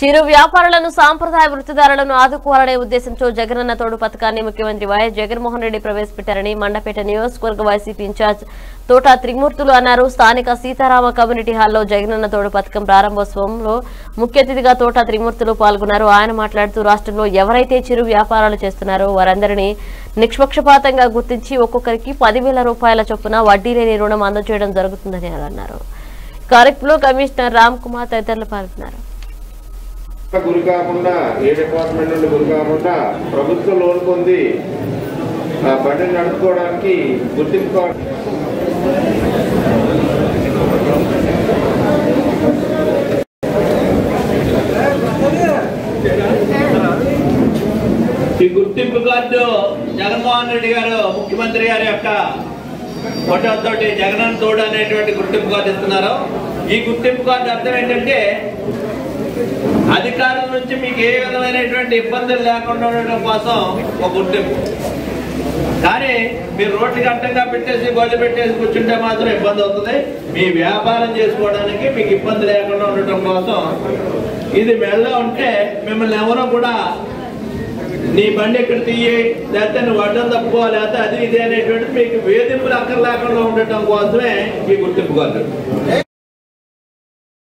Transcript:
చిరు వ్యాపారులను సాంప్రదాయ వృత్తిదారులను ఆదుకోవాలనే ఉద్దేశంతో జగనన్న తోడు పథకాన్ని ముఖ్యమంత్రి వైఎస్ జగన్మోహన్ రెడ్డి ప్రవేశపెట్టారని మండపేట నియోజకవర్గ వైసీపీ ఇన్ఛార్జ్ తోట త్రిమూర్తులు అన్నారు స్థానిక సీతారామ కమ్యూనిటీ హాల్లో జగనన్న తోడు పథకం ప్రారంభోత్సవంలో ముఖ్య అతిథిగా తోట త్రిమూర్తులు పాల్గొన్నారు ఆయన మాట్లాడుతూ రాష్ట్రంలో ఎవరైతే చిరు వ్యాపారాలు చేస్తున్నారో వారందరినీ నిష్పక్షపాతంగా గుర్తించి ఒక్కొక్కరికి పదివేల రూపాయల చొప్పున వడ్డీ లేని రుణం అందజేయడం జరుగుతుందని ఆయన అన్నారు కార్యక్రమంలో కమిషనర్ రామ్ కుమార్ తదితరులు పాల్గొన్నారు గురి కాకుండా ఏ డిపార్ట్మెంట్ నుండి గురి కాకుండా ప్రభుత్వ లోన్ పొంది ఆ బండిని నడుపుకోవడానికి గుర్తింపు కార్డు ఈ గుర్తింపు కార్డు జగన్మోహన్ రెడ్డి గారు ముఖ్యమంత్రి గారి యొక్క ఫోటోతో జగనన్న తోడు అనేటువంటి గుర్తింపు కార్డు ఇస్తున్నారు ఈ గుర్తింపు కార్డు అర్థం ఏంటంటే అధికారుల నుంచి మీకు ఏ విధమైనటువంటి ఇబ్బందులు లేకుండా ఉండడం కోసం ఒక గుర్తింపు కానీ మీరు రోడ్లకి అడ్డంగా పెట్టేసి బళ్ళు పెట్టేసి కూర్చుంటే మాత్రం ఇబ్బంది అవుతుంది మీ వ్యాపారం చేసుకోవడానికి మీకు ఇబ్బంది లేకుండా ఉండటం కోసం ఇది మెల్ల ఉంటే మిమ్మల్ని ఎవరో కూడా నీ బండి ఇక్కడ తీయి లేకపోతే నువ్వు అడ్డం తప్పుకో లేకపోతే అది ఇది అనేటువంటిది మీకు వేధింపులు అక్కర్ లేకుండా ఉండటం కోసమే ఈ గుర్తింపు కార్డు